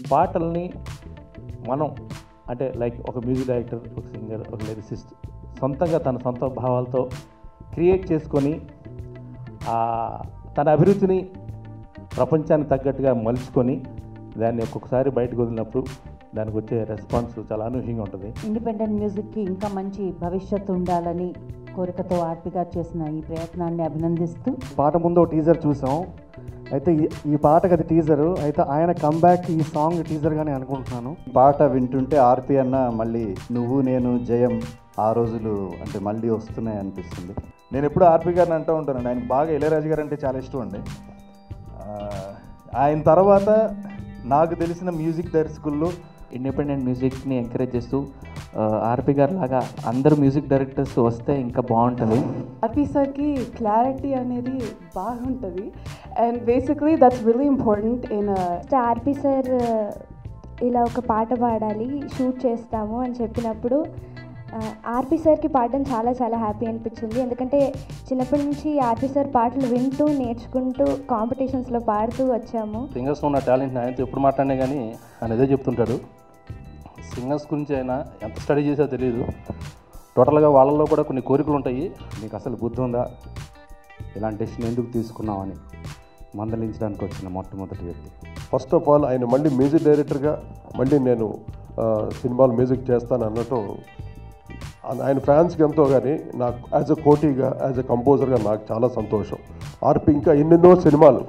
పాటల్ని మనం అంటే లైక్ ఒక మ్యూజిక్ డైరెక్టర్ ఒక సింగర్ ఒక లిరిసిస్ట్ సొంతంగా తన సొంత భావాలతో క్రియేట్ చేసుకొని ఆ తన అభిరుచిని ప్రపంచానికి తగ్గట్టుగా మలుచుకొని దాన్ని ఒక్కొక్కసారి బయటకు వదిలినప్పుడు దానికి వచ్చే రెస్పాన్స్ చాలా అనూహ్యంగా ఉంటుంది ఇండిపెండెంట్ మ్యూజిక్కి ఇంకా మంచి భవిష్యత్తు ఉండాలని కోరికతో ఆర్పి గారు చేసిన ఈ ప్రయత్నాన్ని అభినందిస్తూ పాట ముందు ఒక టీజర్ చూసాం అయితే ఈ- ఈ పాటకి అది టీజరు అయితే ఆయన కమ్బ్యాక్ ఈ సాంగ్ టీజర్గానే అనుకుంటున్నాను పాట వింటుంటే ఆర్పి అన్న మళ్ళీ నువ్వు నేను జయం ఆ రోజులు అంటే మళ్ళీ వస్తున్నాయి అనిపిస్తుంది నేను ఎప్పుడు ఆర్పి గారిని అంటూ ఉంటానండి ఆయనకు బాగా ఇళయరాజు గారు అంటే చాలా ఇష్టం అండి ఆ, ఆయన తర్వాత నాకు తెలిసిన మ్యూజిక్ దర్శకుల్లో ఇండిపెండెంట్ మ్యూజిక్ని ఎంకరేజ్ చేస్తూ ఆర్పి గారు లాగా అందరూ మ్యూజిక్ డైరెక్టర్స్ వస్తే ఇంకా బాగుంటుంది ఆర్పి సార్కి క్లారిటీ అనేది బాగుంటుంది and basically that's really important in RP sir ఇలా ఒక పాట పాడాలి షూట్ చేస్తాము అని చెప్పినప్పుడు ఆర్పి సార్కి పాడడం చాలా చాలా హ్యాపీ అనిపించింది ఎందుకంటే చిన్నప్పటి నుంచి ఆర్పి సార్ పాటలు వింటూ నేర్చుకుంటూ కాంపిటీషన్స్లో పాడుతూ వచ్చాము సింగర్స్ ఉన్న టాలెంట్ని ఆయనతో ఎప్పుడు మాట్లాడినా కానీ ఆయన అదే చెప్తుంటాడు సింగర్స్ గురించి ఆయన ఎంత స్టడీ చేసో తెలియదు టోటల్గా వాళ్ళలో కూడా కొన్ని కోరికలు ఉంటాయి నీకు అసలు బుద్ధి ఉందా ఇలాంటి డెసిషన్ ఎందుకు తీసుకున్నావని మందలించడానికి వచ్చిన మొట్టమొదటి వ్యక్తి ఫస్ట్ ఆఫ్ ఆల్ ఆయన మళ్ళీ మ్యూజిక్ డైరెక్టర్గా మళ్ళీ నేను ఆ, సినిమాలు మ్యూజిక్ చేస్తాను అన్నట్టు ఆ- ఆయన ఫ్యాన్స్కి ఎంతో కానీ నాకు యాజ్ అ కోటీగా యాజ్ అ కంపోజర్గా నాకు చాలా సంతోషం ఆర్పి ఇంకా ఎన్నెన్నో సినిమాలు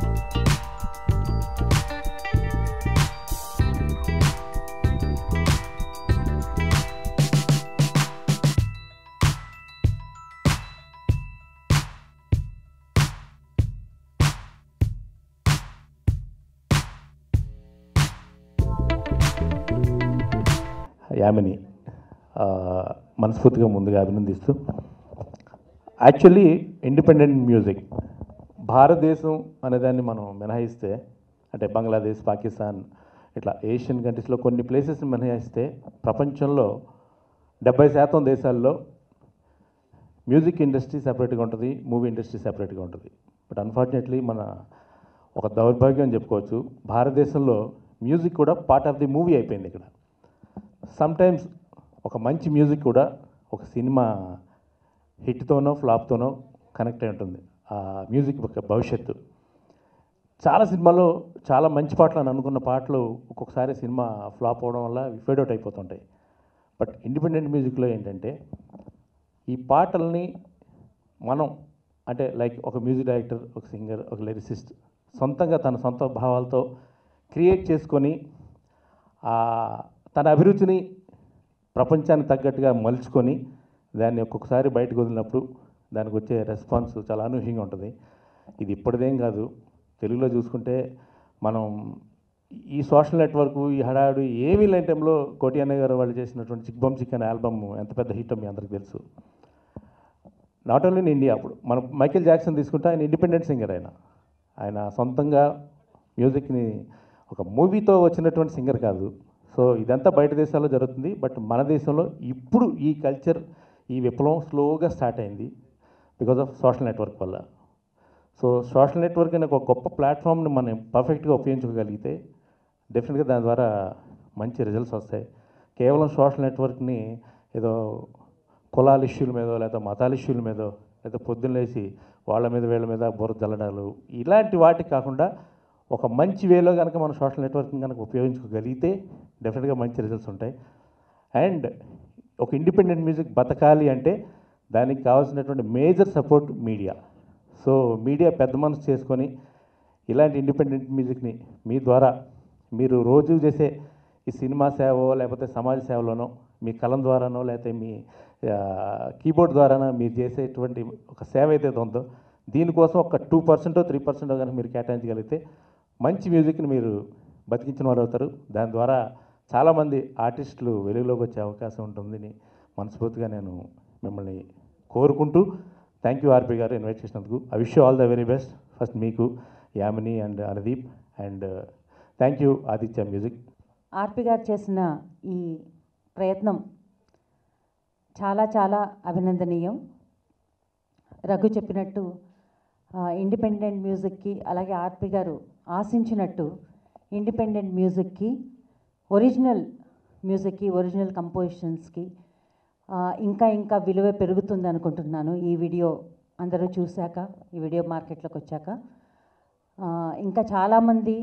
యామిని ఆ, మనస్ఫూర్తిగా ముందుగా అభినందిస్తూ యాక్చువల్లీ ఇండిపెండెంట్ మ్యూజిక్ భారతదేశం అనేదాన్ని మనం మినహాయిస్తే అంటే బంగ్లాదేశ్ పాకిస్తాన్ ఇట్లా ఏషియన్ కంట్రీస్లో కొన్ని ప్లేసెస్ని మినహాయిస్తే ప్రపంచంలో డెబ్బై శాతం దేశాల్లో మ్యూజిక్ ఇండస్ట్రీ సెపరేట్గా ఉంటుంది మూవీ ఇండస్ట్రీ సెపరేట్గా ఉంటుంది బట్ అన్ఫార్చునేట్లీ మన ఒక దౌర్భాగ్యం అని చెప్పుకోవచ్చు భారతదేశంలో మ్యూజిక్ కూడా పార్ట్ ఆఫ్ ది మూవీ అయిపోయింది ఇక్కడ సమ్టైమ్స్ ఒక మంచి మ్యూజిక్ కూడా ఒక సినిమా హిట్తోనో ఫ్లాప్తోనో కనెక్ట్ అయి ఉంటుంది ఆ మ్యూజిక్ యొక్క భవిష్యత్తు చాలా సినిమాలో చాలా మంచి పాటలు అని అనుకున్న పాటలు ఒక్కొక్కసారి సినిమా ఫ్లాప్ అవడం వల్ల ఫేడ్ అవుట్ అయిపోతుంటాయి బట్ ఇండిపెండెంట్ మ్యూజిక్లో ఏంటంటే ఈ పాటల్ని మనం అంటే లైక్ ఒక మ్యూజిక్ డైరెక్టర్ ఒక సింగర్ ఒక లిరిసిస్ట్ సొంతంగా తన సొంత భావాలతో క్రియేట్ చేసుకొని ఆ తన అభిరుచిని ప్రపంచానికి తగ్గట్టుగా మలుచుకొని దాన్ని ఒక్కొక్కసారి బయటకు వదిలినప్పుడు దానికి వచ్చే రెస్పాన్స్ చాలా అనూహ్యంగా ఉంటుంది ఇది ఇప్పటిదేం కాదు తెలుగులో చూసుకుంటే మనం ఈ సోషల్ నెట్వర్క్ ఈ హడాడు ఏమీ లేని టైంలో కోటి అన్నయ్య గారు వాళ్ళు చేసినటువంటి చిక్ బమ్ చిక్ అనే ఆల్బమ్ ఎంత పెద్ద హిట్ మీ అందరికీ తెలుసు నాట్ ఓన్లీ ఇన్ ఇండియా అప్పుడు మనం మైకేల్ జాక్సన్ తీసుకుంటే ఆయన ఇండిపెండెంట్ సింగర్ ఆయన ఆయన సొంతంగా మ్యూజిక్ని ఒక మూవీతో వచ్చినటువంటి సింగర్ కాదు సో ఇదంతా బయట దేశాల్లో జరుగుతుంది బట్ మన దేశంలో ఇప్పుడు ఈ కల్చర్ ఈ విప్లవం స్లోగా స్టార్ట్ అయింది బికాజ్ ఆఫ్ సోషల్ నెట్వర్క్ వల్ల సో సోషల్ నెట్వర్క్ అనే ఒక గొప్ప ప్లాట్ఫామ్ని మనం పర్ఫెక్ట్గా ఉపయోగించుకోగలిగితే డెఫినెట్గా దాని ద్వారా మంచి రిజల్ట్స్ వస్తాయి కేవలం సోషల్ నెట్వర్క్ని ఏదో కులాల ఇష్యూల మీదో లేదా మతాల ఇష్యూల మీదో లేదా పొద్దున్న లేచి వాళ్ళ మీద వీళ్ళ మీద బుర్ర జల్లడాలు ఇలాంటి వాటికి కాకుండా ఒక మంచి వేలో కనుక మనం సోషల్ నెట్వర్క్ని కనుక ఉపయోగించుకోగలిగితే డెఫినెట్గా మంచి రిజల్ట్స్ ఉంటాయి అండ్ ఒక ఇండిపెండెంట్ మ్యూజిక్ బతకాలి అంటే దానికి కావాల్సినటువంటి major support media so media పెద్ద మనసు చేసుకొని ఇలాంటి ఇండిపెండెంట్ మ్యూజిక్ని మీ ద్వారా మీరు రోజు చేసే ఈ సినిమా సేవో లేకపోతే సమాజ సేవలోనో మీ కలం ద్వారానో లేకపోతే మీ ఆ, కీబోర్డ్ ద్వారానో మీరు చేసేటువంటి ఒక సేవ ఏదైతే ఉందో దీనికోసం ఒక టూ పర్సెంటో త్రీ పర్సెంటో కనుక మీరు కేటాయించగలిగితే మంచి మ్యూజిక్ని మీరు బతికించిన వారు అవుతారు దాని ద్వారా చాలామంది ఆర్టిస్టులు వెలుగులోకి వచ్చే అవకాశం ఉంటుందని మనస్ఫూర్తిగా నేను మిమ్మల్ని కోరుకుంటూ థ్యాంక్ యూ ఆర్పి గారు ఇన్వైట్ చేసినందుకు I wish all the very best first మీకు Yamini and Anudeep and thank you Aditya music RP గారు చేసిన ఈ ప్రయత్నం చాలా చాలా అభినందనీయం రఘు చెప్పినట్టు ఆ, ఇండిపెండెంట్ మ్యూజిక్కి అలాగే ఆర్పి గారు ఆశించినట్టు ఇండిపెండెంట్ మ్యూజిక్కి ఒరిజినల్ మ్యూజిక్కి ఒరిజినల్ కంపోజిషన్స్కి ఇంకా ఇంకా విలువ పెరుగుతుంది అనుకుంటున్నాను ఈ వీడియో అందరూ చూశాక ఈ వీడియో మార్కెట్లోకి వచ్చాక ఆ, ఇంకా చాలామంది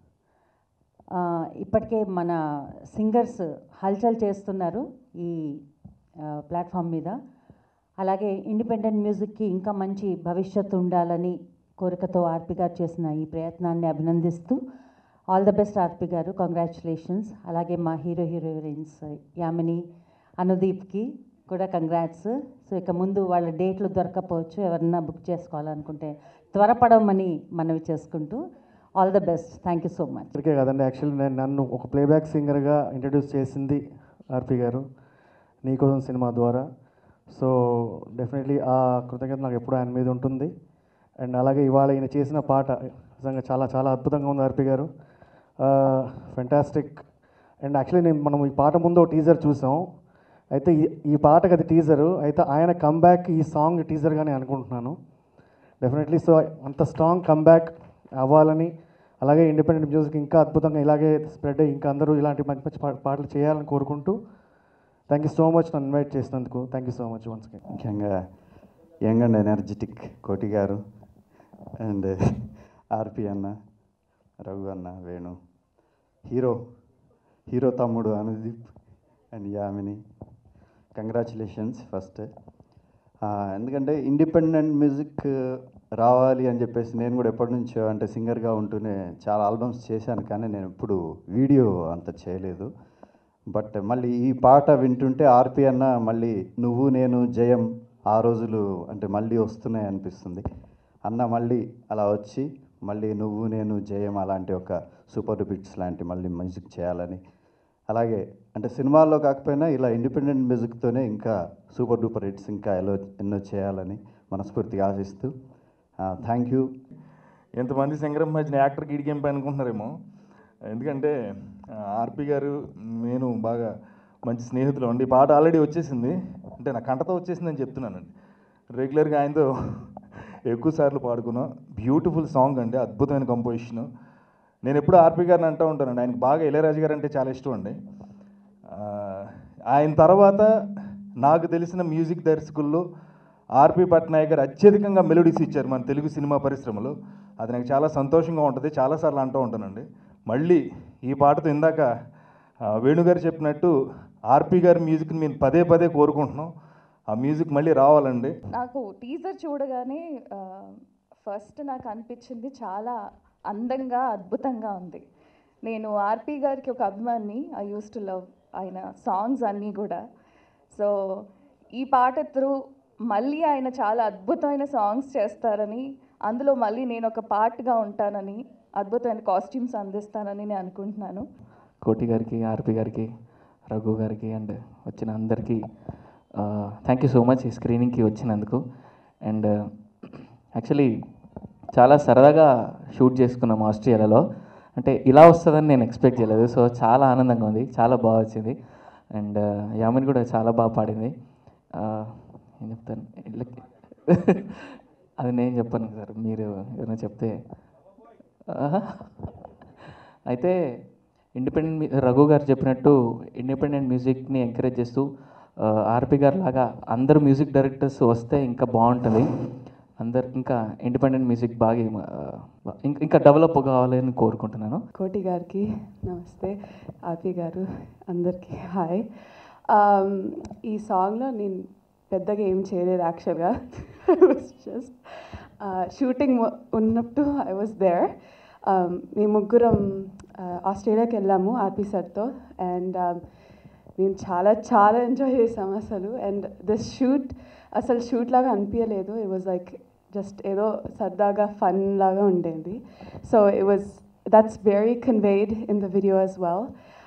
ఆ, ఇప్పటికే మన సింగర్స్ హల్చల్ చేస్తున్నారు ఈ ప్లాట్ఫామ్ మీద అలాగే ఇండిపెండెంట్ మ్యూజిక్కి ఇంకా మంచి భవిష్యత్తు ఉండాలని కోరికతో ఆర్పి గారు చేసిన ఈ ప్రయత్నాన్ని అభినందిస్తూ ఆల్ ద బెస్ట్ ఆర్పి గారు కంగ్రాచులేషన్స్ అలాగే మా హీరో హీరోయిన్స్ యామిని అనుదీప్కి కూడా కంగ్రాట్స్ సో ఇక ముందు వాళ్ళ డేట్లు దొరకపోవచ్చు ఎవరన్నా బుక్ చేసుకోవాలనుకుంటే త్వరపడమని మనవి చేసుకుంటూ all the best thank you so much ఇక్కడికే కదండి యాక్చువల్లీ నేను నన్ను ఒక ప్లేబ్యాక్ సింగర్గా ఇంట్రడ్యూస్ చేసింది ఆర్పి గారు నీకోసం సినిమా ద్వారా సో డెఫినెట్లీ ఆ కృతజ్ఞత నాకు ఎప్పుడూ ఆయన మీద ఉంటుంది అండ్ అలాగే ఇవాళ ఈయన చేసిన పాట నిజంగా చాలా చాలా అద్భుతంగా ఉంది ఆర్పి గారు ఫెంటాస్టిక్ అండ్ యాక్చువల్లీ నేను మనం ఈ పాట ముందు టీజర్ చూసాం అయితే ఈ ఈ పాటకి అది టీజరు అయితే ఆయన కమ్బ్యాక్ ఈ సాంగ్ టీజర్గానే అనుకుంటున్నాను డెఫినెట్లీ సో అంత స్ట్రాంగ్ కమ్బ్యాక్ అవ్వాలని అలాగే ఇండిపెండెంట్ మ్యూజిక్ ఇంకా అద్భుతంగా ఇలాగే స్ప్రెడ్ అయ్యి ఇంకా అందరూ ఇలాంటి మంచి మంచి పా- పాటలు చేయాలని కోరుకుంటూ థ్యాంక్ యూ సో మచ్ నన్ను ఇన్వైట్ చేసినందుకు thank you so much once ముఖ్యంగా యంగ్ అండ్ ఎనర్జెటిక్ కోటి గారు అండ్ ఆర్పి అన్న రఘు అన్న వేణు హీరో హీరో తమ్ముడు Anudeep and Yamini congratulations first ఎందుకంటే ఇండిపెండెంట్ మ్యూజిక్ రావాలి అని చెప్పేసి నేను కూడా ఎప్పటి నుంచో అంటే సింగర్గా ఉంటూనే చాలా ఆల్బమ్స్ చేశాను కానీ నేను ఇప్పుడు వీడియో అంత చేయలేదు బట్ మళ్ళీ ఈ పాట వింటుంటే ఆర్పి అన్న మళ్ళీ నువ్వు నేను జయం ఆ రోజులు అంటే మళ్ళీ వస్తున్నాయి అనిపిస్తుంది అన్న మళ్ళీ అలా వచ్చి మళ్ళీ నువ్వు నేను జయం అలాంటి ఒక సూపర్ బిట్స్ లాంటి మళ్ళీ మ్యూజిక్ చేయాలని అలాగే అంటే సినిమాల్లో కాకపోయినా ఇలా ఇండిపెండెంట్ మ్యూజిక్తోనే ఇంకా సూపర్ డూపర్ హిట్స్ ఇంకా ఎలో ఎన్నో చేయాలని మనస్ఫూర్తిగా ఆశిస్తూ థ్యాంక్ యూ ఎంతమంది సింగరం మధ్యన యాక్టర్ గిడికేం పని అనుకుంటున్నారేమో ఎందుకంటే ఆ, ఆర్పి గారు నేను బాగా మంచి స్నేహితులు అండి ఈ పాట ఆల్రెడీ వచ్చేసింది అంటే నా కంటతో వచ్చేసిందని చెప్తున్నానండి రెగ్యులర్గా ఆయనతో ఎక్కువ సార్లు పాడుకున్నాం బ్యూటిఫుల్ సాంగ్ అండి అద్భుతమైన కంపోజిషన్ నేను ఎప్పుడు ఆర్పి గారిని అంటూ ఉంటానండి ఆయనకి బాగా ఇళయరాజు గారు అంటే చాలా ఇష్టం అండి ఆ, ఆయన తర్వాత నాకు తెలిసిన మ్యూజిక్ దర్శకుల్లో ఆర్పి పట్నాయక్ గారు అత్యధికంగా మెలోడీస్ ఇచ్చారు మన తెలుగు సినిమా పరిశ్రమలో అది నాకు చాలా సంతోషంగా ఉంటుంది చాలాసార్లు అంటూ ఉంటానండి మళ్ళీ ఈ పాటతో ఇందాక ఆ, వేణుగారు చెప్పినట్టు ఆర్పి గారి మ్యూజిక్ని మేము పదే పదే కోరుకుంటున్నాం ఆ మ్యూజిక్ మళ్ళీ రావాలండి నాకు టీజర్ చూడగానే ఫస్ట్ నాకు అనిపించింది చాలా అందంగా అద్భుతంగా ఉంది నేను ఆర్పి గారికి ఒక అభిమాని ఐ యూస్ టు లవ్ ఆయన సాంగ్స్ అన్నీ కూడా సో ఈ పాట త్రూ మళ్ళీ ఆయన చాలా అద్భుతమైన సాంగ్స్ చేస్తారని అందులో మళ్ళీ నేను ఒక పార్ట్గా ఉంటానని అద్భుతమైన కాస్ట్యూమ్స్ అందిస్తానని నేను అనుకుంటున్నాను కోటి గారికి ఆర్పి గారికి రఘు గారికి అండ్ వచ్చిన అందరికీ థ్యాంక్ యూ సో మచ్ ఈ స్క్రీనింగ్కి వచ్చినందుకు అండ్ యాక్చువల్లీ చాలా సరదాగా షూట్ చేసుకున్నాం ఆస్ట్రేలియాలో అంటే ఇలా వస్తుందని నేను ఎక్స్పెక్ట్ చేయలేదు సో చాలా ఆనందంగా ఉంది చాలా బాగా వచ్చింది అండ్ యామిని కూడా చాలా బాగా పాడింది ఆ, ఏం చెప్తాను ఇళ్ళకి అది నేను చెప్పాను సార్ మీరు ఏమైనా చెప్తే ఆహా. అయితే ఇండిపెండెంట్ మ్యూ- రఘు గారు చెప్పినట్టు ఇండిపెండెంట్ మ్యూజిక్ని ఎంకరేజ్ చేస్తూ ఆ, ఆర్పి గారు లాగా అందరు మ్యూజిక్ డైరెక్టర్స్ వస్తే ఇంకా బాగుంటుంది అందరు ఇంకా ఇండిపెండెంట్ మ్యూజిక్ బాగా ఆ, ఇంకా ఇంకా డెవలప్ కావాలని కోరుకుంటున్నాను కోటి గారికి నమస్తే ఆర్పి గారు అందరికీ హాయ్ Um, ఈ సాంగ్లో నేను పెద్దగా ఏం చేయలేదు యాక్చువల్గా ఐ వాజ్ జస్ట్ షూటింగ్ ఉన్నప్పుడు ఐ వాజ్ దేర్ మేము ముగ్గురం uh, ఆస్ట్రేలియాకి వెళ్ళాము ఆర్పి సార్తో అండ్ మేము చాలా చాలా ఎంజాయ్ చేసాము అసలు అండ్ దిస్ షూట్ అసలు షూట్ లాగా అనిపించలేదు ఇట్ వాజ్ లైక్ జస్ట్ ఏదో సరదాగా ఫన్ లాగా ఉండేది so it was that's very conveyed in the video as well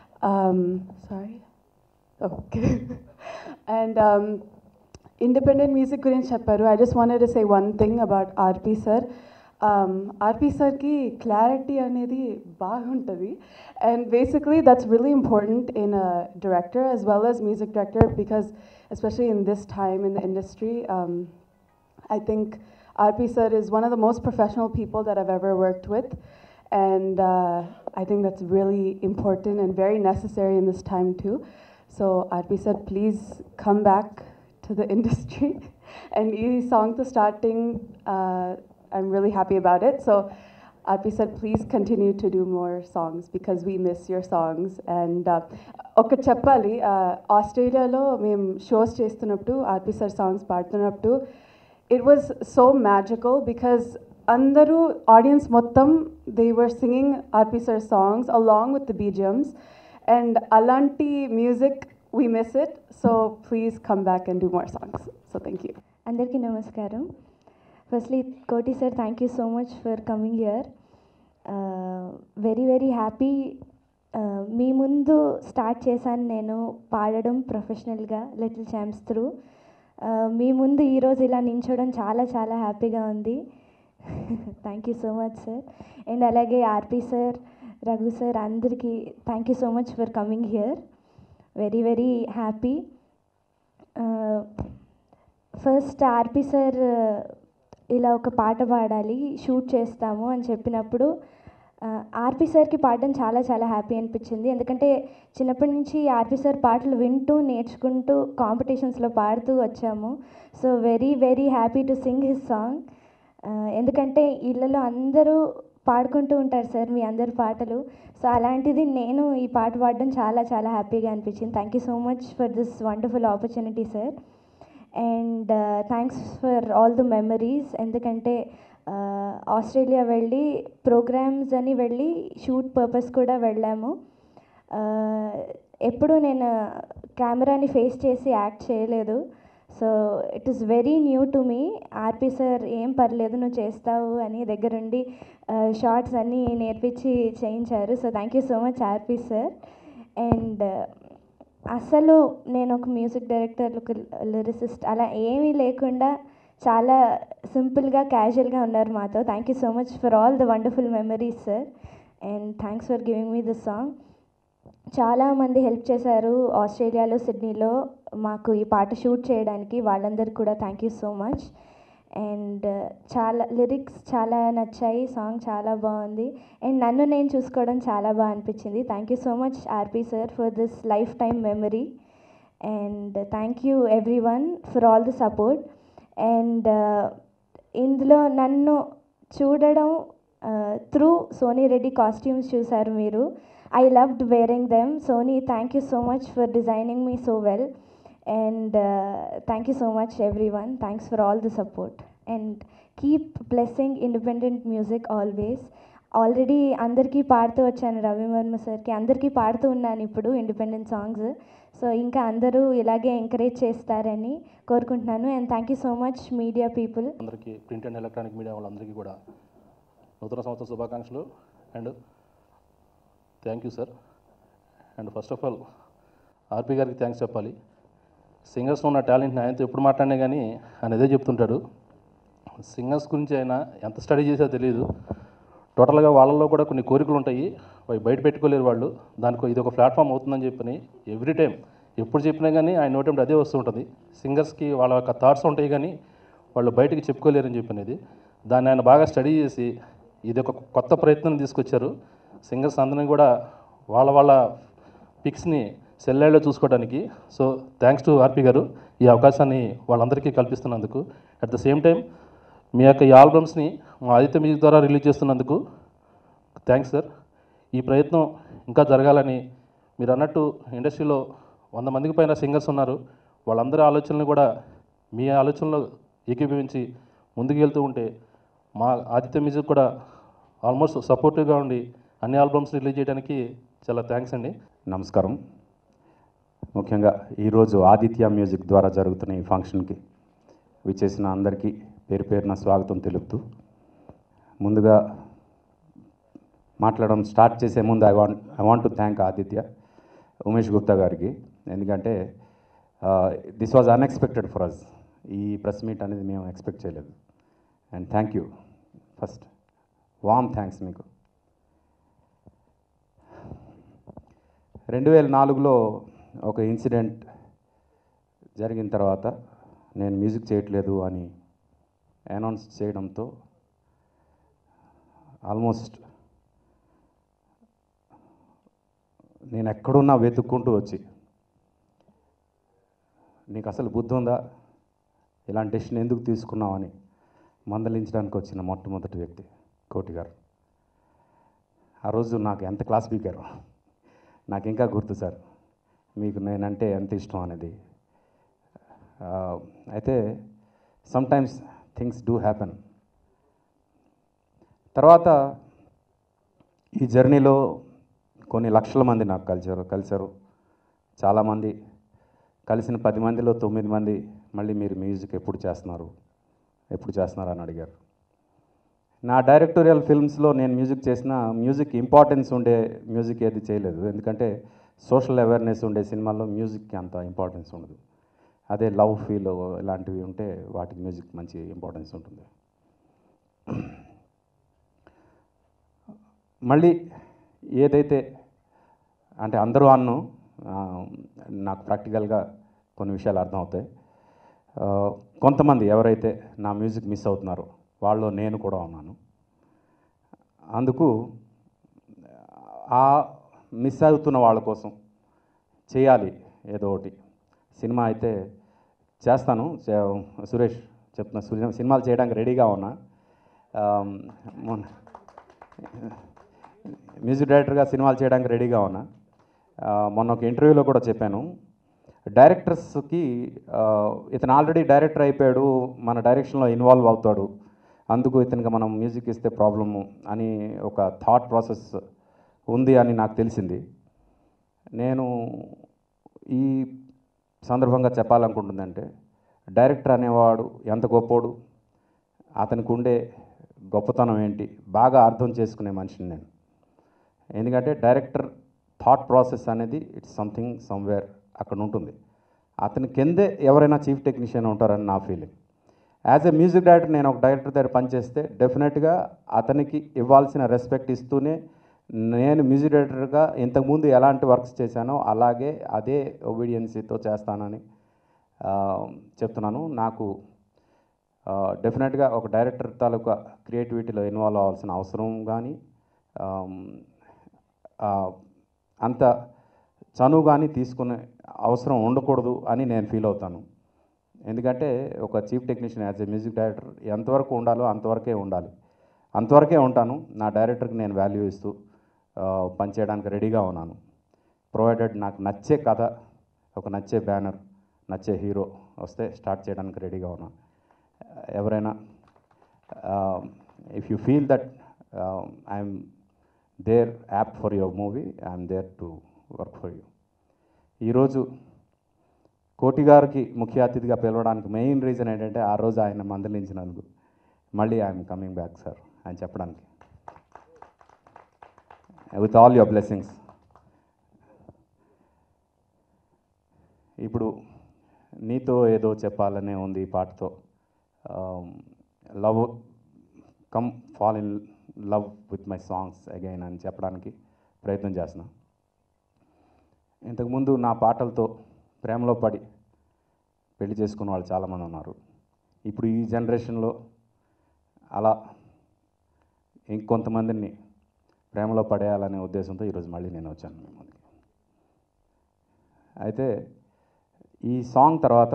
sorry okay and independent music గురించి చెప్పారు I just wanted to say one thing about RP sir RP సార్కి clarity అనేది బాగుంటుంది and basically that's really important in a director as well as music director because especially in this time in the industry I think RP sir is one of the most professional people that I've ever worked with. And uh, I think that's really important and very necessary in this time too. So Arpi said, please come back to the industry. and e song to starting, uh, I'm really happy about it. So Arpi said, please continue to do more songs because we miss your songs. And uh, ఒక చెప్పాలి ఆస్ట్రేలియాలో మేము shows చేస్తున్నప్పుడు RP sir songs పాడుతున్నప్పుడు it was so magical because అందరూ audience మొత్తం they were singing RP sir songs along with the BGMs and అలాంటి music we miss it so please come back and do more songs so thank you అందరికీ నమస్కారం firstly Koti sir thank you so much for coming here very very happy మీ ముందు start చేశాను నేను పాడడం ప్రొఫెషనల్గా little champs through మీ ముందు ఈరోజు ఇలా నించోవడం చాలా చాలా హ్యాపీగా ఉంది thank you so much sir and అలాగే ఆర్పి సార్ రఘు సార్ అందరికీ thank you so much for coming here very very happy first RP sir ఇలా ఒక పాట పాడాలి షూట్ చేస్తాము అని చెప్పినప్పుడు ఆర్పి సార్కి పాడడం చాలా చాలా హ్యాపీ అనిపించింది ఎందుకంటే చిన్నప్పటి నుంచి ఆర్పి సార్ పాటలు వింటూ నేర్చుకుంటూ కాంపిటీషన్స్లో పాడుతూ వచ్చాము so very very happy to sing his song ఎందుకంటే ఇళ్ళలో అందరూ పాడుకుంటూ ఉంటారు సార్ మీ అందరి పాటలు సో అలాంటిది నేను ఈ పాట పాడడం చాలా చాలా హ్యాపీగా అనిపించింది thank you so much for this wonderful opportunity sir and thanks for all the memories ఎందుకంటే ఆస్ట్రేలియా వెళ్ళి ప్రోగ్రామ్స్ అని వెళ్ళి షూట్ పర్పస్ కూడా వెళ్ళాము ఎప్పుడు నేను కెమెరాని ఫేస్ చేసి యాక్ట్ చేయలేదు so it is very new to me RP sir ఏం పర్లేదు నువ్వు చేస్తావు అని దగ్గరుండి షార్ట్స్ అన్నీ నేర్పించి చేయించారు so thank you so much RP sir and అసలు నేను ఒక మ్యూజిక్ డైరెక్టర్ ఒక లిరిసిస్ట్ అలా ఏమీ లేకుండా చాలా సింపుల్గా క్యాజువల్గా ఉన్నారు మాతో thank you so much for all the wonderful memories sir and thanks for giving me this song చాలామంది హెల్ప్ చేశారు ఆస్ట్రేలియాలో సిడ్నీలో మాకు ఈ పాట షూట్ చేయడానికి వాళ్ళందరికీ కూడా thank you so much and చాలా లిరిక్స్ చాలా నచ్చాయి సాంగ్ చాలా బాగుంది అండ్ నన్ను నేను చూసుకోవడం చాలా బాగా అనిపించింది thank you so much RP sir for this lifetime memory and thank you everyone for all the support and ఇందులో నన్ను చూడడం త్రూ సోనీ రెడ్డి కాస్ట్యూమ్స్ చూశారు మీరు I loved wearing them Soni thank you so much for designing me so well and thank you so much everyone thanks for all the support and keep blessing independent music always already అందరికీ పాడుతూ వచ్చాను రవి వర్మ సార్కి అందరికీ పాడుతూ ఉన్నాను ఇప్పుడు independent songs so ఇంకా అందరూ ఇలాగే ఎంకరేజ్ చేస్తారని కోరుకుంటున్నాను and thank you so much media people అందరికీ ప్రింట్ అండ్ ఎలక్ట్రానిక్ మీడియా వాళ్ళందరికీ కూడా నూతన సంవత్సర శుభాకాంక్షలు and thank you sir and first of all RP గారికి థ్యాంక్స్ చెప్పాలి సింగర్స్లో ఉన్న టాలెంట్ని ఆయనతో ఎప్పుడు మాట్లాడినా కానీ ఆయన అదే చెప్తుంటాడు సింగర్స్ గురించి ఆయన ఎంత స్టడీ చేసో తెలియదు టోటల్గా వాళ్ళల్లో కూడా కొన్ని కోరికలు ఉంటాయి అవి బయట పెట్టుకోలేరు వాళ్ళు దానికి ఇది ఒక ప్లాట్ఫామ్ అవుతుందని చెప్పని ఎవ్రీ టైం ఎప్పుడు చెప్పినా కానీ ఆయన నోటంటే అదే వస్తూ ఉంటుంది సింగర్స్కి వాళ్ళ యొక్క థాట్స్ ఉంటాయి కానీ వాళ్ళు బయటికి చెప్పుకోలేరని చెప్పినది దాన్ని ఆయన బాగా స్టడీ చేసి ఇది ఒక కొత్త ప్రయత్నం తీసుకొచ్చారు సింగర్స్ అందరినీ కూడా వాళ్ళ వాళ్ళ పిక్స్ని సెల్లైడ్లో చూసుకోవడానికి సో థ్యాంక్స్ టు ఆర్పి గారు ఈ అవకాశాన్ని వాళ్ళందరికీ కల్పిస్తున్నందుకు అట్ ద సేమ్ టైం మీ యొక్క ఈ ఆల్బమ్స్ని మా ఆదిత్య మ్యూజిక్ ద్వారా రిలీజ్ చేస్తున్నందుకు థ్యాంక్స్ సార్ ఈ ప్రయత్నం ఇంకా జరగాలని మీరు అన్నట్టు ఇండస్ట్రీలో వంద మందికి పైన సింగర్స్ ఉన్నారు వాళ్ళందరి ఆలోచనలు కూడా మీ ఆలోచనలో ఏకీభవించి ముందుకు వెళ్తూ ఉంటే మా ఆదిత్య మ్యూజిక్ కూడా ఆల్మోస్ట్ సపోర్టివ్గా ఉండి అన్ని ఆల్బమ్స్ రిలీజ్ చేయడానికి చాలా థ్యాంక్స్ అండి నమస్కారం ముఖ్యంగా ఈరోజు ఆదిత్య మ్యూజిక్ ద్వారా జరుగుతున్న ఈ ఫంక్షన్కి విచ్చేసిన అందరికీ పేరు పేరున స్వాగతం తెలుపుతూ ముందుగా మాట్లాడడం స్టార్ట్ చేసే ముందు I want I want to thank Aditya Umesh Gupta గారికి ఎందుకంటే this was unexpected for us ఈ ప్రెస్ మీట్ అనేది మేము ఎక్స్పెక్ట్ చేయలేదు and thank you first warm thanks మీకు రెండు వేల నాలుగులో ఒక ఇన్సిడెంట్ జరిగిన తర్వాత నేను మ్యూజిక్ చేయట్లేదు అని అనౌన్స్ చేయడంతో ఆల్మోస్ట్ నేను ఎక్కడున్నా వెతుక్కుంటూ వచ్చి నీకు అసలు బుద్ధి ఉందా ఇలాంటి డెసిషన్ ఎందుకు తీసుకున్నావని మందలించడానికి వచ్చిన మొట్టమొదటి వ్యక్తి కోటి గారు ఆ రోజు నాకు ఎంత క్లాస్ పీకారు నాకు ఇంకా గుర్తు సార్ మీకు నేనంటే ఎంత ఇష్టం అనేది ఆ, అయితే సమ్టైమ్స్ థింగ్స్ డూ హ్యాపెన్ తర్వాత ఈ జర్నీలో కొన్ని లక్షల మంది నాకు కలిసారు కలిశారు చాలామంది కలిసిన పది మందిలో తొమ్మిది మంది మళ్ళీ మీరు మ్యూజిక్ ఎప్పుడు చేస్తున్నారు ఎప్పుడు చేస్తున్నారు అని అడిగారు నా డైరెక్టోరియల్ ఫిల్మ్స్లో నేను మ్యూజిక్ చేసిన మ్యూజిక్ ఇంపార్టెన్స్ ఉండే మ్యూజిక్ ఏది చేయలేదు ఎందుకంటే సోషల్ అవేర్నెస్ ఉండే సినిమాల్లో మ్యూజిక్కి అంత ఇంపార్టెన్స్ ఉండదు అదే లవ్ ఫీల్ ఇలాంటివి ఉంటే వాటికి మ్యూజిక్ మంచి ఇంపార్టెన్స్ ఉంటుంది మళ్ళీ ఏదైతే అంటే అందరూ అన్ను ఆ, నాకు ప్రాక్టికల్గా కొన్ని విషయాలు అర్థమవుతాయి ఆ, కొంతమంది ఎవరైతే నా మ్యూజిక్ మిస్ అవుతున్నారో వాళ్ళు నేను కూడా ఉన్నాను అందుకు ఆ మిస్ అవుతున్న వాళ్ళ కోసం చేయాలి ఏదో ఒకటి సినిమా అయితే చేస్తాను చే- సురేష్ చెప్తున్నా సురేష్ సినిమాలు చేయడానికి రెడీగా ఉన్నా ఆ, మొన్న మ్యూజిక్ డైరెక్టర్గా సినిమాలు చేయడానికి రెడీగా ఉన్నా ఆ, మొన్న ఒక ఇంటర్వ్యూలో కూడా చెప్పాను డైరెక్టర్స్కి ఆ, ఇతను ఆల్రెడీ డైరెక్టర్ అయిపోయాడు మన డైరెక్షన్లో ఇన్వాల్వ్ అవుతాడు అందుకు ఇతనికి మనం మ్యూజిక్ ఇస్తే ప్రాబ్లము అని ఒక థాట్ ప్రాసెస్ ఉంది అని నాకు తెలిసింది నేను ఈ సందర్భంగా చెప్పాలనుకుంటుందంటే డైరెక్టర్ అనేవాడు ఎంత గొప్పోడు అతనికి ఉండే గొప్పతనం ఏంటి బాగా అర్థం చేసుకునే మనిషిని నేను ఎందుకంటే డైరెక్టర్ థాట్ ప్రాసెస్ అనేది ఇట్స్ సంథింగ్ సమ్వేర్ అక్కడ ఉంటుంది అతని కిందే ఎవరైనా చీఫ్ టెక్నీషియన్ ఉంటారని నా feeling as a music director నేను ఒక డైరెక్టర్ దగ్గర పనిచేస్తే డెఫినెట్గా అతనికి ఇవ్వాల్సిన రెస్పెక్ట్ ఇస్తూనే నేను మ్యూజిక్ డైరెక్టర్గా ఇంతకుముందు ఎలాంటి వర్క్స్ చేశానో అలాగే అదే ఒబీడియన్సీతో చేస్తానని ఆ, చెప్తున్నాను నాకు డెఫినెట్గా ఒక డైరెక్టర్ తాలూకా క్రియేటివిటీలో ఇన్వాల్వ్ అవ్వాల్సిన అవసరం కానీ అంత చనువు కానీ తీసుకునే అవసరం ఉండకూడదు అని నేను ఫీల్ అవుతాను ఎందుకంటే ఒక chief technician as a music director ఎంతవరకు ఉండాలో అంతవరకే ఉండాలి అంతవరకే ఉంటాను నా డైరెక్టర్కి నేను వాల్యూ ఇస్తూ ఆ, పనిచేయడానికి రెడీగా ఉన్నాను ప్రొవైడెడ్ నాకు నచ్చే కథ ఒక నచ్చే బ్యానర్ నచ్చే హీరో వస్తే స్టార్ట్ చేయడానికి రెడీగా ఉన్నాను ఎవరైనా if you feel that I'm there up for your movie I'm there to work for you ఈరోజు కోటి గారికి ముఖ్య అతిథిగా పిలవడానికి మెయిన్ రీజన్ ఏంటంటే ఆ రోజు ఆయన మందలించినందుకు మళ్ళీ ఐఎమ్ కమింగ్ బ్యాక్ సార్ అని చెప్పడానికి విత్ ఆల్ యువర్ బ్లెస్సింగ్స్ ఇప్పుడు నీతో ఏదో చెప్పాలనే ఉంది ఈ పాటతో love come fall in love with my songs again అని చెప్పడానికి ప్రయత్నం చేస్తున్నా ఇంతకుముందు నా పాటలతో ప్రేమలో పడి పెళ్లి చేసుకున్న వాళ్ళు చాలామంది ఉన్నారు ఇప్పుడు ఈ జనరేషన్లో అలా ఇంకొంతమందిని ప్రేమలో పడేయాలనే ఉద్దేశంతో ఈరోజు మళ్ళీ నేను వచ్చాను మీ ముందుకి అయితే ఈ సాంగ్ తర్వాత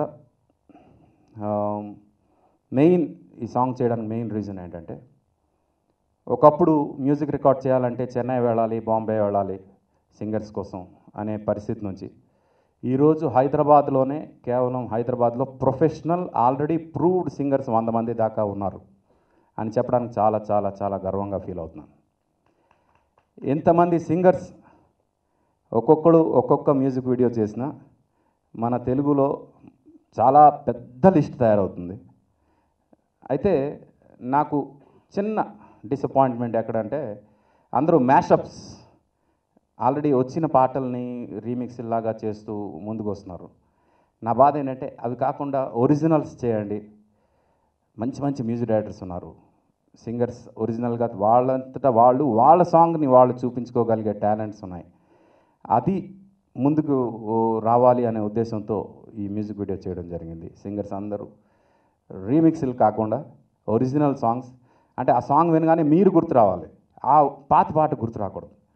మెయిన్ ఈ సాంగ్ చేయడానికి మెయిన్ రీజన్ ఏంటంటే ఒకప్పుడు మ్యూజిక్ రికార్డ్ చేయాలంటే చెన్నై వెళ్ళాలి బాంబే వెళ్ళాలి సింగర్స్ కోసం అనే పరిస్థితి నుంచి ఈరోజు హైదరాబాద్లోనే కేవలం హైదరాబాద్లో ప్రొఫెషనల్ ఆల్రెడీ ప్రూవ్డ్ సింగర్స్ వంద మంది దాకా ఉన్నారు అని చెప్పడానికి చాలా చాలా చాలా గర్వంగా ఫీల్ అవుతున్నాను ఎంతమంది సింగర్స్ ఒక్కొక్కడు ఒక్కొక్క మ్యూజిక్ వీడియో చేసినా మన తెలుగులో చాలా పెద్ద లిస్ట్ తయారవుతుంది అయితే నాకు చిన్న డిసప్పాయింట్మెంట్ ఎక్కడంటే అందరూ మ్యాషప్స్ ఆల్రెడీ వచ్చిన పాటల్ని రీమిక్స్ లాగా చేస్తూ ముందుకు వస్తున్నారు నా బాధ ఏంటంటే అవి కాకుండా ఒరిజినల్స్ చేయండి మంచి మంచి మ్యూజిక్ డైరెక్టర్స్ ఉన్నారు సింగర్స్ ఒరిజినల్గా వాళ్ళంతటా వాళ్ళు వాళ్ళ సాంగ్ని వాళ్ళు చూపించుకోగలిగే టాలెంట్స్ ఉన్నాయి అది ముందుకు రావాలి అనే ఉద్దేశంతో ఈ మ్యూజిక్ వీడియో చేయడం జరిగింది సింగర్స్ అందరూ రీమిక్స్లు కాకుండా ఒరిజినల్ సాంగ్స్ అంటే ఆ సాంగ్ వినగానే మీరు గుర్తు రావాలి ఆ పాత పాట గుర్తు రాకూడదు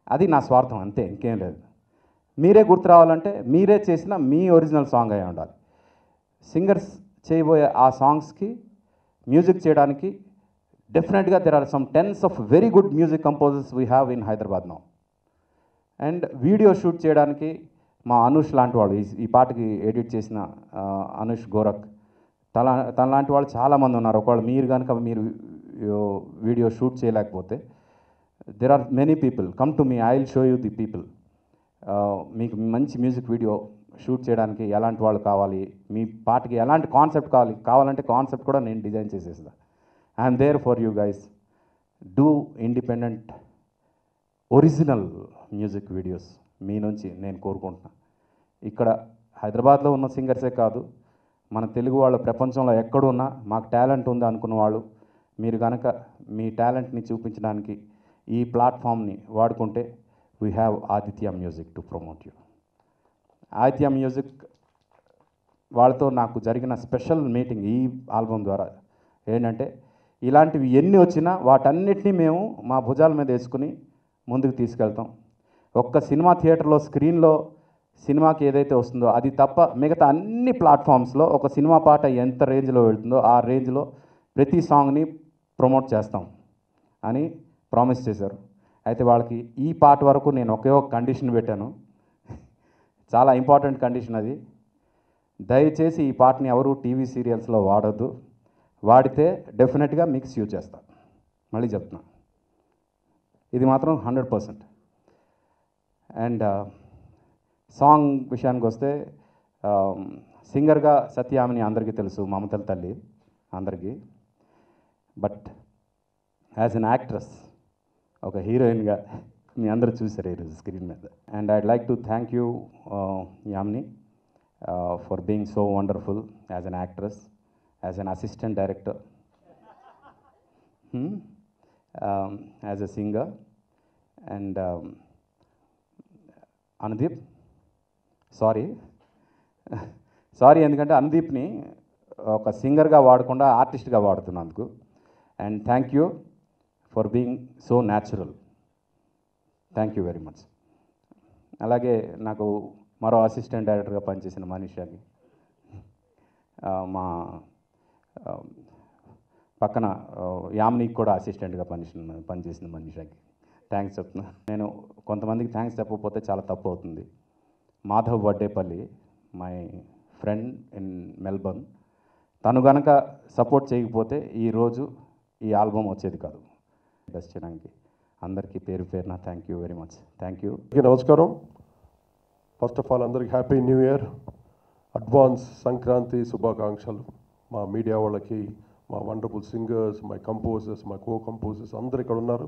అది నా స్వార్థం అంతే ఇంకేం లేదు మీరే గుర్తు రావాలంటే మీరే చేసిన మీ ఒరిజినల్ సాంగ్ అయి ఉండాలి సింగర్స్ చేయబోయే ఆ సాంగ్స్కి మ్యూజిక్ చేయడానికి డెఫినెట్గా there are some tens of very good music composers we have in Hyderabad now and video shoot చేయడానికి మా అనుష్ లాంటి వాళ్ళు ఈ- ఈ పాటకి ఎడిట్ చేసిన ఆ, అనుష్ గోరక్ తన తన లాంటి వాళ్ళు చాలామంది ఉన్నారు ఒకవేళ మీరు కనుక మీరు యో- వీడియో షూట్ చేయలేకపోతే there are many people come to me I will show you the people మీకు మంచి మ్యూజిక్ వీడియో షూట్ చేయడానికి ఎలాంటి వాళ్ళు కావాలి మీ పాటకి ఎలాంటి కాన్సెప్ట్ కావాలి కావాలంటే కాన్సెప్ట్ కూడా నేను డిజైన్ చేసేస్తా I'm there for you guys do independent original music videos మీ నుంచి నేను కోరుకుంటున్నా ఇక్కడ హైదరాబాద్లో ఉన్న సింగర్సే కాదు మన తెలుగు వాళ్ళ ప్రపంచంలో ఎక్కడున్నా మాకు టాలెంట్ ఉంది అనుకున్న వాళ్ళు మీరు కనుక మీ టాలెంట్ని చూపించడానికి ఈ ప్లాట్ఫామ్ని వాడుకుంటే we have Aditya music to promote you Aditya music వాళ్ళతో నాకు జరిగిన స్పెషల్ మీటింగ్ ఈ ఆల్బమ్ ద్వారా ఏంటంటే ఇలాంటివి ఎన్ని వచ్చినా వాటన్నిటినీ మేము మా భుజాల మీద వేసుకుని ముందుకు తీసుకెళ్తాం ఒక్క సినిమా థియేటర్లో స్క్రీన్లో సినిమాకి ఏదైతే వస్తుందో అది తప్ప మిగతా అన్ని ప్లాట్ఫామ్స్లో ఒక సినిమా పాట ఎంత రేంజ్లో వెళ్తుందో ఆ రేంజ్లో ప్రతి సాంగ్ని ప్రమోట్ చేస్తాం అని ప్రామిస్ చేశారు అయితే వాళ్ళకి ఈ పాట వరకు నేను ఒకే ఒక కండిషన్ పెట్టాను చాలా ఇంపార్టెంట్ కండిషన్ అది దయచేసి ఈ పాటని ఎవరు టీవీ సీరియల్స్లో వాడొద్దు వాడితే డెఫినెట్గా మిక్స్ యూజ్ చేస్తా మళ్ళీ చెప్తున్నా ఇది మాత్రం హండ్రెడ్ పర్సెంట్ అండ్ సాంగ్ విషయానికి వస్తే సింగర్గా సత్యామిని అందరికీ తెలుసు మమతల తల్లి అందరికీ బట్ యాజ్ అన్ యాక్ట్రెస్ ఒక హీరోయిన్గా మీ అందరూ చూసారు ఈరోజు స్క్రీన్ మీద and I'd like to thank you Yamini for being so wonderful as an actress as an assistant director as a singer and Anudeep sorry sorry ఎందుకంటే అనుదీప్ని ఒక సింగర్గా వాడకుండా ఆర్టిస్ట్గా వాడుతున్నందుకు and thank you for being so natural thank you very much అలాగే నాకు మరో అసిస్టెంట్ డైరెక్టర్గా పనిచేసిన మనీషాకి ఆ, మా ఆ, పక్కన ఆ, యామినికి కూడా అసిస్టెంట్గా పనిచేసిన పనిచేసిన మనీషాకి థ్యాంక్స్ చెప్తున్నా నేను కొంతమందికి థ్యాంక్స్ చెప్పకపోతే చాలా తప్పు అవుతుంది Madhav Vaddepalli my friend in Melbourne తను గనక సపోర్ట్ చేయకపోతే ఈరోజు ఈ ఆల్బమ్ వచ్చేది కాదు బెస్ట్ చేయడానికి అందరికీ పేరు పేరున thank you very much thank you అందరికీ నమస్కారం ఫస్ట్ ఆఫ్ ఆల్ అందరికి happy new year advance Sankranti శుభాకాంక్షలు మా మీడియా వాళ్ళకి మా వండర్ఫుల్ సింగర్స్ మై కంపోజర్స్ మా కో కంపోజర్స్ అందరు ఇక్కడ ఉన్నారు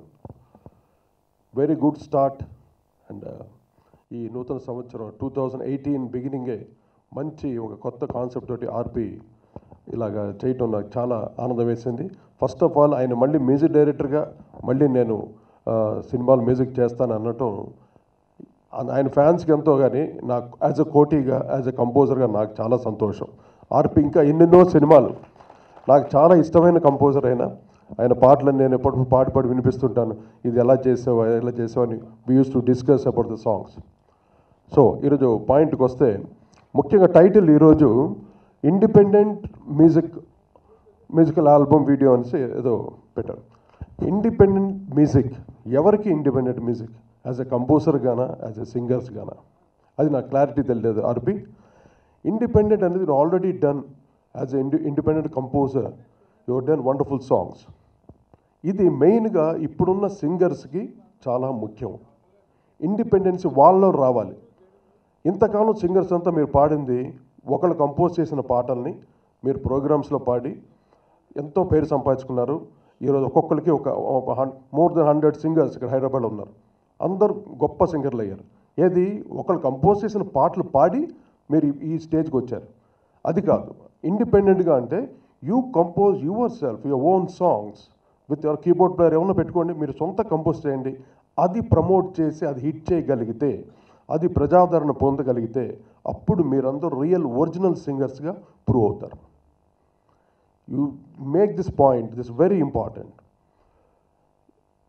వెరీ గుడ్ స్టార్ట్ అండ్ ఈ నూతన సంవత్సరం టూ థౌజండ్ ఎయిటీన్ బిగినింగే మంచి ఒక కొత్త కాన్సెప్ట్ తోటి ఆర్పి ఇలాగా చేయటం నాకు చాలా ఆనందం వేసింది ఫస్ట్ ఆఫ్ ఆల్ ఆయన మళ్ళీ మ్యూజిక్ డైరెక్టర్గా మళ్ళీ నేను ఆ, సినిమాలు మ్యూజిక్ చేస్తాను అనటం ఆ- ఆయన ఫ్యాన్స్కి ఎంతో కానీ నాకు యాజ్ అ కోటీగా యాజ్ అ కంపోజర్గా నాకు చాలా సంతోషం ఆర్పి ఇంకా ఎన్నెన్నో సినిమాలు నాకు చాలా ఇష్టమైన కంపోజర్ అయినా ఆయన పాటలను నేను ఎప్పుడు పాడి పాడి వినిపిస్తుంటాను ఇది ఎలా చేసావు ఎలా చేసావు అని we use to discuss about the songs so ఈరోజు పాయింట్కి వస్తే ముఖ్యంగా టైటిల్ ఈరోజు independent music musical album video అనేసి ఏదో పెట్టారు ఇండిపెండెంట్ మ్యూజిక్ ఎవరికి independent music as a composer గానా యాజ్ ఎ సింగర్స్ గానా అది నాకు క్లారిటీ తెలియదు ఆర్పి ఇండిపెండెంట్ అనేది already done as a indie independent composer your done wonderful songs ఇది మెయిన్గా ఇప్పుడున్న సింగర్స్కి చాలా ముఖ్యం ఇండిపెండెన్స్ వాళ్ళలో రావాలి ఇంతకాలం సింగర్స్ అంతా మీరు పాడింది ఒకళ్ళు కంపోజ్ చేసిన పాటల్ని మీరు ప్రోగ్రామ్స్లో పాడి ఎంతో పేరు సంపాదించుకున్నారు ఈరోజు ఒక్కొక్కరికి ఒక మోర్ దెన్ హండ్రెడ్ సింగర్స్ ఇక్కడ హైదరాబాద్లో ఉన్నారు అందరు గొప్ప సింగర్లు అయ్యారు ఏది ఒకళ్ళు కంపోజ్ చేసిన పాటలు పాడి మీరు ఈ- ఈ స్టేజ్కి వచ్చారు అది కాదు ఇండిపెండెంట్గా అంటే you compose yourself your own songs with your keyboard player ఏమన్నా పెట్టుకోండి మీరు సొంత కంపోజ్ చేయండి అది ప్రమోట్ చేసి అది హిట్ చేయగలిగితే అది ప్రజాదరణ పొందగలిగితే అప్పుడు మీరందరూ రియల్ ఒరిజినల్ సింగర్స్గా ప్రూవ్ అవుతారు you make this point this very important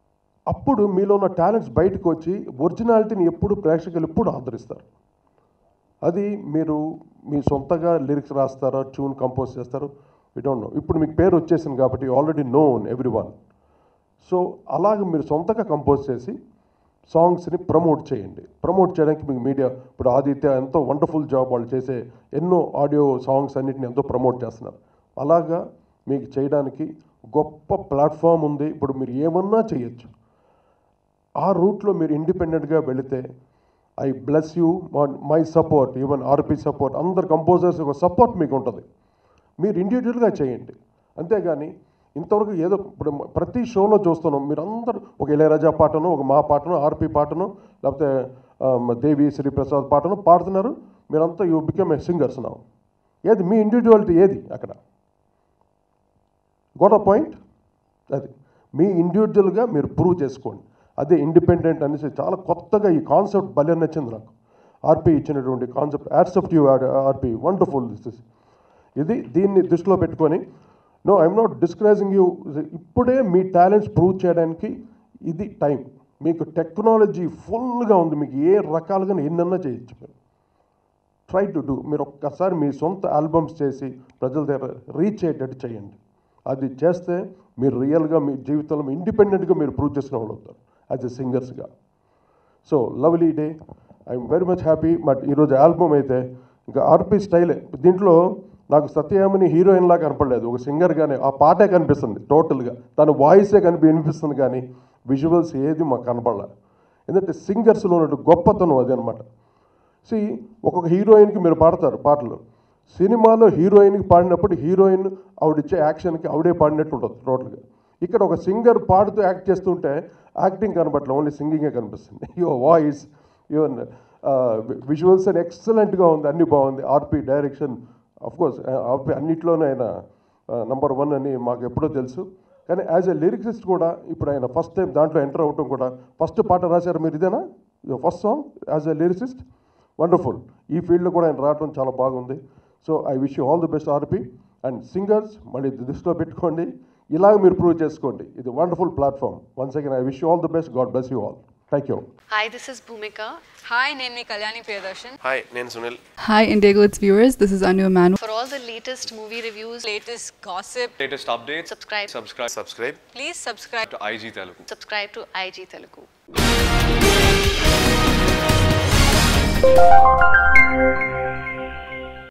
అప్పుడు మీలో ఉన్న టాలెంట్స్ బయటకు వచ్చి ఒరిజినాలిటీని ఎప్పుడు ప్రేక్షకులు ఎప్పుడు ఆదరిస్తారు అది మీరు మీ సొంతగా లిరిక్స్ రాస్తారో ట్యూన్ కంపోజ్ చేస్తారో వీ డోంట్ నో ఇప్పుడు మీకు పేరు వచ్చేసింది కాబట్టి already known everyone so అలాగే మీరు సొంతగా కంపోజ్ చేసి సాంగ్స్ని ప్రమోట్ చేయండి ప్రమోట్ చేయడానికి మీకు మీడియా ఇప్పుడు ఆదిత్య ఎంతో వండర్ఫుల్ జాబ్ వాళ్ళు చేసే ఎన్నో ఆడియో సాంగ్స్ అన్నిటిని ఎంతో ప్రమోట్ చేస్తున్నారు అలాగా మీకు చేయడానికి గొప్ప ప్లాట్ఫామ్ ఉంది ఇప్పుడు మీరు ఏమన్నా చేయొచ్చు ఆ రూట్లో మీరు ఇండిపెండెంట్గా వెళితే I bless you my support even RP support అందరు కంపోజర్స్ ఒక సపోర్ట్ మీకు ఉంటుంది మీరు ఇండివిజువల్గా చేయండి అంతేగాని ఇంతవరకు ఏదో ఇప్పుడు ప్రతి షోలో చూస్తున్నాం మీరు అందరూ ఒక ఇళయరాజా పాటను ఒక మా పాటను ఆర్పి పాటను లేకపోతే ఆ, దేవి శ్రీప్రసాద్ పాటను పాడుతున్నారు మీరంతా యూ బికమ్ ఏ సింగర్స్ నా ఏది మీ ఇండివిజువాలిటీ ఏది అక్కడ గోట్ అ పాయింట్ అది మీ ఇండివిజువల్గా మీరు ప్రూవ్ చేసుకోండి అదే ఇండిపెండెంట్ అనేసి చాలా కొత్తగా ఈ కాన్సెప్ట్ భలే నచ్చింది నాకు ఆర్పి ఇచ్చినటువంటి concept accept you RP wonderful this is ఇది దీన్ని దృష్టిలో పెట్టుకొని no I'm not discouraging you ఇప్పుడే మీ టాలెంట్స్ ప్రూవ్ చేయడానికి ఇది టైం మీకు టెక్నాలజీ ఫుల్గా ఉంది మీకు ఏ రకాలుగా ఎన్నన్నా చేయొచ్చు మీరు ట్రై టు డూ మీరు ఒక్కసారి మీ సొంత ఆల్బమ్స్ చేసి ప్రజల దగ్గర రీచ్ అయ్యేటట్టు చేయండి అది చేస్తే మీరు రియల్గా మీ జీవితంలో ఇండిపెండెంట్గా మీరు ప్రూవ్ చేసిన వాళ్ళు అవుతారు యాజ్ ఎ సింగర్స్గా so lovely day I'm very much happy but ఈరోజు ఆల్బమ్ అయితే ఇంకా ఆర్పి స్టైలే దీంట్లో నాకు సత్యయామిని హీరోయిన్ లాగా కనపడలేదు ఒక సింగర్గానే ఆ పాటే కనిపిస్తుంది టోటల్గా తన వాయిసే కనిపి వినిపిస్తుంది కానీ విజువల్స్ ఏది మాకు కనపడలే ఎందుకంటే సింగర్స్లో ఉన్నట్టు గొప్పతనం అది అనమాట సి ఒక్కొక్క హీరోయిన్కి మీరు పాడతారు పాటలు సినిమాలో హీరోయిన్కి పాడినప్పుడు హీరోయిన్ ఆవిడిచ్చే యాక్షన్కి ఆవిడే పాడినట్టు ఉంటుంది టోటల్గా ఇక్కడ ఒక సింగర్ పాడుతూ యాక్ట్ చేస్తుంటే యాక్టింగ్ కనబట్ల ఓన్లీ సింగింగే కనిపిస్తుంది యువర్ వాయిస్ యువర్ విజువల్స్ అని ఎక్సలెంట్గా ఉంది అన్నీ బాగుంది ఆర్పి డైరెక్షన్ కోర్స్ ఆర్పి అన్నిట్లోనే ఆయన నంబర్ వన్ అని మాకు ఎప్పుడో తెలుసు కానీ యాజ్ ఎ లిరిక్సిస్ట్ కూడా ఇప్పుడు ఆయన ఫస్ట్ టైం దాంట్లో ఎంటర్ అవ్వటం కూడా ఫస్ట్ పాట రాశారు మీరు ఇదేనా first song as a lyricist wonderful ఈ ఫీల్డ్లో కూడా ఆయన రావడం చాలా బాగుంది so I wish you all the best RP and singers మళ్ళీ దృష్టిలో పెట్టుకోండి ఇలాగ మీరు ప్రూవ్ చేసుకోండి ఇది wonderful platform once again I wish you all the best God bless you all thank you Hi, this is Bhumika. Hi, నేను మీ Kalyani Priyadarshan hi నేను Sunil Hi, Indigo It's viewers. This is Anu Manu. For all the latest movie reviews, latest gossip, latest update subscribe. Subscribe subscribe Please subscribe. To IG Telugu Subscribe to IG Telugu.